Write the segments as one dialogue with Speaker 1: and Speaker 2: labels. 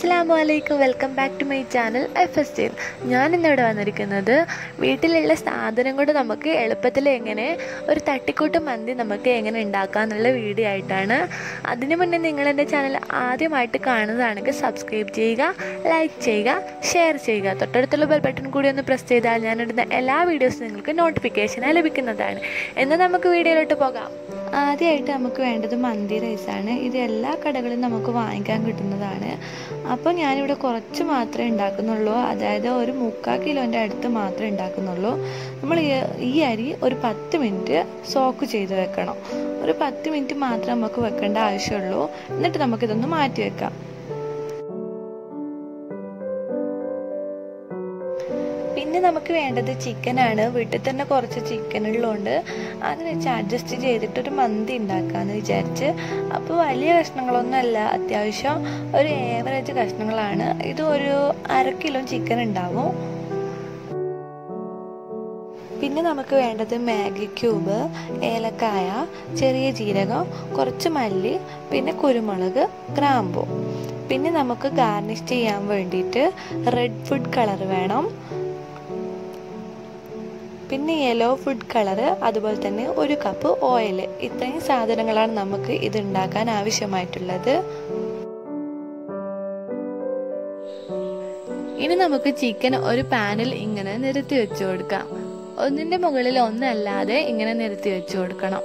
Speaker 1: അസ്സാം വലൈക്കും welcome back to my channel F S tale ഞാൻ ഇന്നിവിടെ വന്നിരിക്കുന്നത് വീട്ടിലുള്ള സാധനം കൊണ്ട് നമുക്ക് എളുപ്പത്തിൽ എങ്ങനെ ഒരു തട്ടിക്കൂട്ട് മന്തി നമുക്ക് എങ്ങനെ ഉണ്ടാക്കാം എന്നുള്ള വീഡിയോ ആയിട്ടാണ് അതിനു മുന്നേ നിങ്ങൾ എൻ്റെ ചാനൽ ആദ്യമായിട്ട് കാണുന്നതാണെങ്കിൽ സബ്സ്ക്രൈബ് ചെയ്യുക ലൈക്ക് ചെയ്യുക ഷെയർ ചെയ്യുക തൊട്ടടുത്തുള്ള ബെൽ ബട്ടൺ കൂടി ഒന്ന് പ്രസ് ചെയ്താൽ ഞാനിടുന്ന എല്ലാ വീഡിയോസും നിങ്ങൾക്ക് നോട്ടിഫിക്കേഷനായി ലഭിക്കുന്നതാണ് എന്നാൽ നമുക്ക് വീഡിയോയിലോട്ട് പോകാം ആദ്യമായിട്ട് നമുക്ക് വേണ്ടത് മന്തി റൈസാണ് ഇത് എല്ലാ കടകളിലും നമുക്ക് വാങ്ങിക്കാൻ കിട്ടുന്നതാണ് അപ്പോൾ ഞാനിവിടെ കുറച്ച് മാത്രമേ ഉണ്ടാക്കുന്നുള്ളൂ അതായത് ഒരു മുക്കാൽ കിലോൻ്റെ അടുത്ത് മാത്രമേ ഉണ്ടാക്കുന്നുള്ളൂ നമ്മൾ ഈ- ഈ അരി ഒരു പത്ത് മിനിറ്റ് സോക്ക് ചെയ്ത് വെക്കണം ഒരു പത്ത് മിനിറ്റ് മാത്രമേ നമുക്ക് വെക്കേണ്ട ആവശ്യമുള്ളൂ എന്നിട്ട് നമുക്കിതൊന്ന് മാറ്റി വെക്കാം പിന്നെ നമുക്ക് വേണ്ടത് ചിക്കനാണ് വീട്ടിൽ തന്നെ കുറച്ച് ചിക്കൻ ഉള്ളതുകൊണ്ട് അത് വെച്ച് അഡ്ജസ്റ്റ് ചെയ്തിട്ട് ഒരു മന്തി ഉണ്ടാക്കാമെന്ന് വിചാരിച്ച് അപ്പോൾ വലിയ കഷ്ണങ്ങളൊന്നും അല്ല അത്യാവശ്യം ഒരു ഏവറേജ് കഷ്ണങ്ങളാണ് ഇത് ഒരു അര കിലോ ചിക്കൻ ഉണ്ടാവും പിന്നെ നമുക്ക് വേണ്ടത് മാഗി ക്യൂബ് ഏലക്കായ ചെറിയ ജീരകം കുറച്ച് മല്ലി പിന്നെ കുരുമുളക് ഗ്രാമ്പു പിന്നെ നമുക്ക് ഗാർണിഷ് ചെയ്യാൻ വേണ്ടിയിട്ട് റെഡ് ഫുഡ് കളർ വേണം പിന്നെ യെല്ലോ ഫുഡ് കളറ് അതുപോലെ തന്നെ ഒരു കപ്പ് ഓയിൽ ഇത്രയും സാധനങ്ങളാണ് നമുക്ക് ഇത് ഉണ്ടാക്കാൻ ആവശ്യമായിട്ടുള്ളത് ഇനി നമുക്ക് ചിക്കൻ ഒരു പാനിൽ ഇങ്ങനെ നിരത്തി വെച്ചു കൊടുക്കാം ഒന്നിന്റെ മുകളിൽ ഒന്നല്ലാതെ ഇങ്ങനെ നിരത്തി വെച്ചു കൊടുക്കണം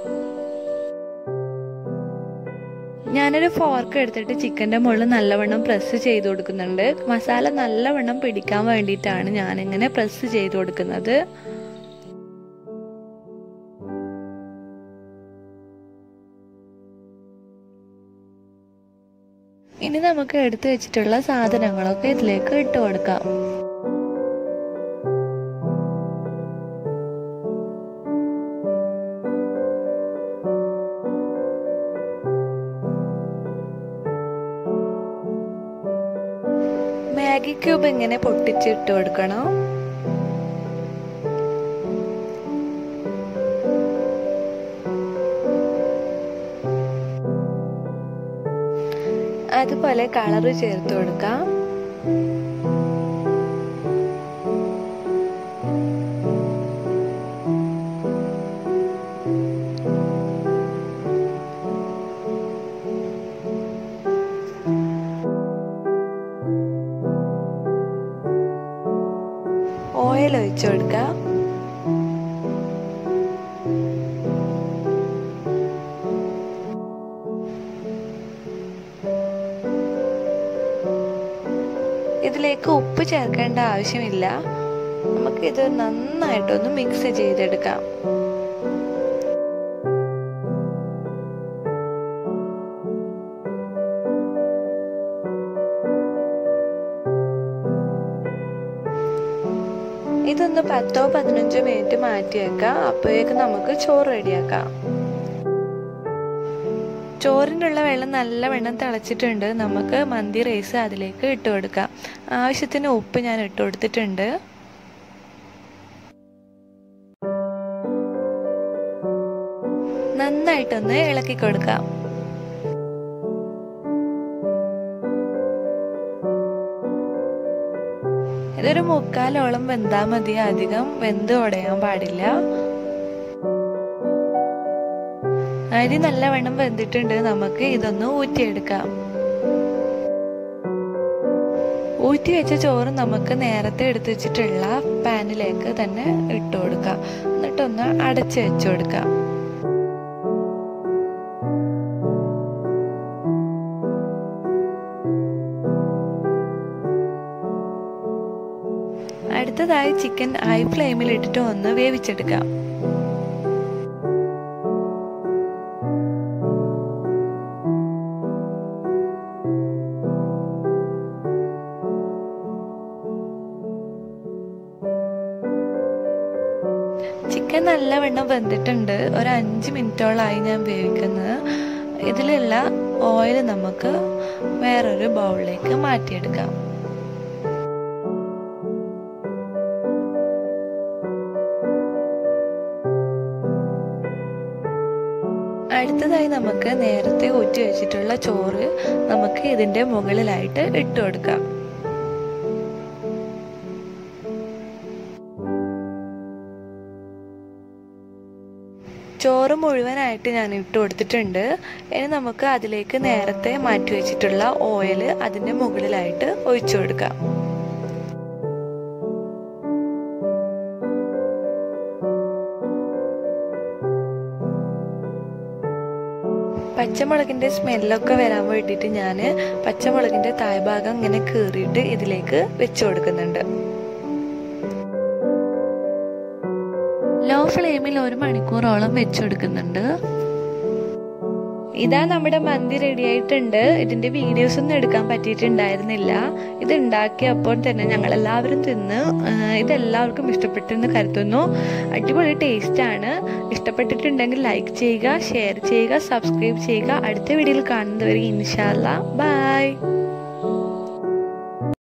Speaker 1: ഞാനൊരു ഫോർക്ക് എടുത്തിട്ട് ചിക്കൻ്റെ മുകളിൽ നല്ലവണ്ണം പ്രസ് ചെയ്ത് കൊടുക്കുന്നുണ്ട് മസാല നല്ലവണ്ണം പിടിക്കാൻ വേണ്ടിയിട്ടാണ് ഞാനിങ്ങനെ പ്രസ് ചെയ്ത് കൊടുക്കുന്നത് ഇനി നമുക്ക് എടുത്തു വെച്ചിട്ടുള്ള സാധനങ്ങളൊക്കെ ഇതിലേക്ക് ഇട്ട് കൊടുക്കാം മാഗി ക്യൂബ് ഇങ്ങനെ പൊട്ടിച്ചിട്ട് കൊടുക്കണം അതുപോലെ കളറ് ചേർത്ത് കൊടുക്കാം ഓയിൽ ഒഴിച്ചു കൊടുക്കാം ഇതിലേക്ക് ഉപ്പ് ചേർക്കേണ്ട ആവശ്യമില്ല നമുക്കിത് നന്നായിട്ടൊന്ന് മിക്സ് ചെയ്തെടുക്കാം ഇതൊന്ന് പത്തോ പതിനഞ്ചോ മിനിറ്റ് മാറ്റി വെക്കാം അപ്പോഴേക്ക് നമുക്ക് ചോറ് റെഡിയാക്കാം ചോറിനുള്ള വെള്ളം നല്ല വെള്ളം തിളച്ചിട്ടുണ്ട് നമുക്ക് മന്തി റൈസ് അതിലേക്ക് ഇട്ട് കൊടുക്കാം ആവശ്യത്തിന് ഉപ്പ് ഞാൻ ഇട്ട് കൊടുത്തിട്ടുണ്ട് നന്നായിട്ടൊന്ന് ഇളക്കി കൊടുക്കാം ഇതൊരു മുക്കാലോളം വെന്താൽ മതി അധികം വെന്ത് ഉടയാൻ പാടില്ല അരി നല്ലവണ്ണം വെന്തിട്ടുണ്ട് നമുക്ക് ഇതൊന്ന് ഊറ്റിയെടുക്കാം ഊറ്റി വെച്ച ചോറ് നമുക്ക് നേരത്തെ എടുത്തു വെച്ചിട്ടുള്ള പാനിലേക്ക് തന്നെ ഇട്ട് കൊടുക്കാം എന്നിട്ടൊന്ന് അടച്ചു വെച്ചു കൊടുക്കാം അടുത്തതായി ചിക്കൻ ഹൈ ഫ്ലെയിമിൽ ഇട്ടിട്ട് ഒന്ന് വേവിച്ചെടുക്കാം ചിക്കൻ നല്ലവണ്ണം വെന്തിട്ടുണ്ട് ഒരു അഞ്ച് മിനിറ്റോളായി ഞാൻ വേവിക്കുന്നത് ഇതിലുള്ള ഓയിൽ നമുക്ക് വേറൊരു ബൗളിലേക്ക് മാറ്റിയെടുക്കാം അടുത്തതായി നമുക്ക് നേരത്തെ ഊറ്റി വെച്ചിട്ടുള്ള ചോറ് നമുക്ക് ഇതിൻ്റെ മുകളിലായിട്ട് ഇട്ട് കൊടുക്കാം ചോറ് മുഴുവനായിട്ട് ഞാൻ ഇട്ട് കൊടുത്തിട്ടുണ്ട് ഇനി നമുക്ക് അതിലേക്ക് നേരത്തെ മാറ്റി വെച്ചിട്ടുള്ള ഓയിൽ അതിൻ്റെ മുകളിലായിട്ട് ഒഴിച്ചു കൊടുക്കാം പച്ചമുളകിൻ്റെ സ്മെല്ലൊക്കെ വരാൻ വേണ്ടിയിട്ട് ഞാൻ പച്ചമുളകിൻ്റെ താഴ്ഭാഗം ഇങ്ങനെ കീറിയിട്ട് ഇതിലേക്ക് വെച്ച് കൊടുക്കുന്നുണ്ട് ലോ ഫ്ലെയിമിൽ ഒരു മണിക്കൂറോളം വെച്ച് കൊടുക്കുന്നുണ്ട് ഇതാ നമ്മുടെ മന്തി റെഡി ആയിട്ടുണ്ട് ഇതിന്റെ വീഡിയോസ് ഒന്നും എടുക്കാൻ പറ്റിയിട്ടുണ്ടായിരുന്നില്ല ഇത് ഉണ്ടാക്കിയപ്പോൾ തന്നെ ഞങ്ങൾ എല്ലാവരും തിന്ന് ഇതെല്ലാവർക്കും ഇഷ്ടപ്പെട്ടെന്ന് കരുതുന്നു അടിപൊളി ടേസ്റ്റ് ആണ് ഇഷ്ടപ്പെട്ടിട്ടുണ്ടെങ്കിൽ ലൈക്ക് ചെയ്യുക ഷെയർ ചെയ്യുക സബ്സ്ക്രൈബ് ചെയ്യുക അടുത്ത വീഡിയോയിൽ കാണുന്നവരെ ഇൻഷാല്ല ബൈ